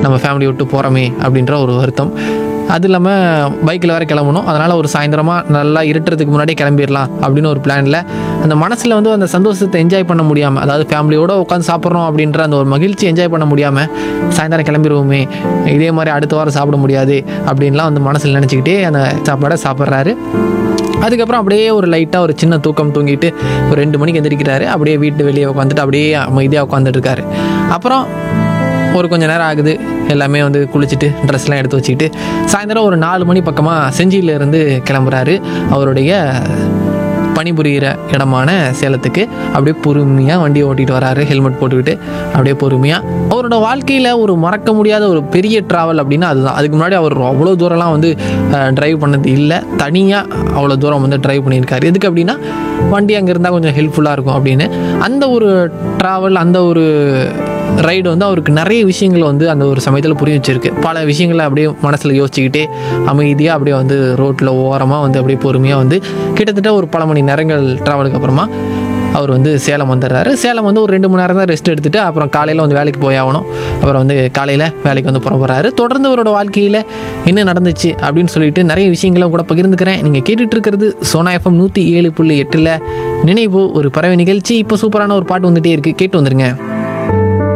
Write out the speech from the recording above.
நம்ம ஃபேமிலி விட்டு போகிறோமே அப்படின்ற ஒரு வருத்தம் அது இல்லாமல் பைக்கில் வேறு கிளம்பணும் அதனால் ஒரு சாயந்தரமாக நல்லா இருட்டுறதுக்கு முன்னாடி கிளம்பிடலாம் அப்படின்னு ஒரு பிளானில் அந்த மனசில் வந்து அந்த சந்தோஷத்தை என்ஜாய் பண்ண முடியாமல் அதாவது ஃபேமிலியோடு உட்காந்து சாப்பிட்றோம் அப்படின்ற அந்த ஒரு மகிழ்ச்சி என்ஜாய் பண்ண முடியாமல் சாயந்தரம் கிளம்பிடுவோமே இதே மாதிரி அடுத்த வாரம் சாப்பிட முடியாது அப்படின்லாம் வந்து மனசில் நினச்சிக்கிட்டே அந்த சாப்பாடை சாப்பிட்றாரு அதுக்கப்புறம் அப்படியே ஒரு லைட்டாக ஒரு சின்ன தூக்கம் தூங்கிட்டு ஒரு ரெண்டு மணிக்கு எந்திரிக்கிறாரு அப்படியே வீட்டு வெளியே உட்காந்துட்டு அப்படியே அமைதியாக உட்காந்துட்டு இருக்காரு அப்புறம் ஒரு கொஞ்ச நேரம் ஆகுது எல்லாமே வந்து குளிச்சுட்டு ட்ரெஸ்லாம் எடுத்து வச்சுக்கிட்டு சாயந்தரம் ஒரு நாலு மணி பக்கமாக செஞ்சியிலேருந்து கிளம்புறாரு அவருடைய பணிபுரிகிற இடமான சேலத்துக்கு அப்படியே பொறுமையாக வண்டியை ஓட்டிகிட்டு வராரு ஹெல்மெட் போட்டுக்கிட்டு அப்படியே பொறுமையாக அவரோட வாழ்க்கையில் ஒரு மறக்க முடியாத ஒரு பெரிய ட்ராவல் அப்படின்னா அதுதான் அதுக்கு முன்னாடி அவர் அவ்வளோ தூரம்லாம் வந்து ட்ரைவ் பண்ணது இல்லை தனியாக அவ்வளோ தூரம் வந்து ட்ரைவ் பண்ணியிருக்காரு எதுக்கு அப்படின்னா வண்டி அங்கே இருந்தால் கொஞ்சம் ஹெல்ப்ஃபுல்லாக இருக்கும் அப்படின்னு அந்த ஒரு ட்ராவல் அந்த ஒரு ரைடு வந்து அவருக்கு நிறைய விஷயங்களை வந்து அந்த ஒரு சமயத்தில் புரிய வச்சிருக்கு பல விஷயங்களை அப்படியே மனசில் யோசிச்சுக்கிட்டே அமைதியாக அப்படியே வந்து ரோட்டில் ஓரமாக வந்து அப்படியே பொறுமையாக வந்து கிட்டத்தட்ட ஒரு பல மணி நேரங்கள் ட்ராவலுக்கு அப்புறமா அவர் வந்து சேலம் வந்துடுறாரு சேலம் வந்து ஒரு ரெண்டு மணி நேரம் தான் ரெஸ்ட் எடுத்துட்டு அப்புறம் காலையில் வந்து வேலைக்கு போய் ஆகணும் அப்புறம் வந்து காலையில் வேலைக்கு வந்து புறப்படுறாரு தொடர்ந்து அவரோட வாழ்க்கையில் என்ன நடந்துச்சு அப்படின்னு சொல்லிட்டு நிறைய விஷயங்களை கூட பகிர்ந்துக்கிறேன் நீங்கள் கேட்டுட்டு இருக்கிறது சோனா எஃப்எம் நூற்றி ஏழு புள்ளி எட்டில் நினைவு ஒரு பறவை நிகழ்ச்சி இப்போ சூப்பரான ஒரு பாட்டு வந்துட்டே இருக்குது கேட்டு வந்துருங்க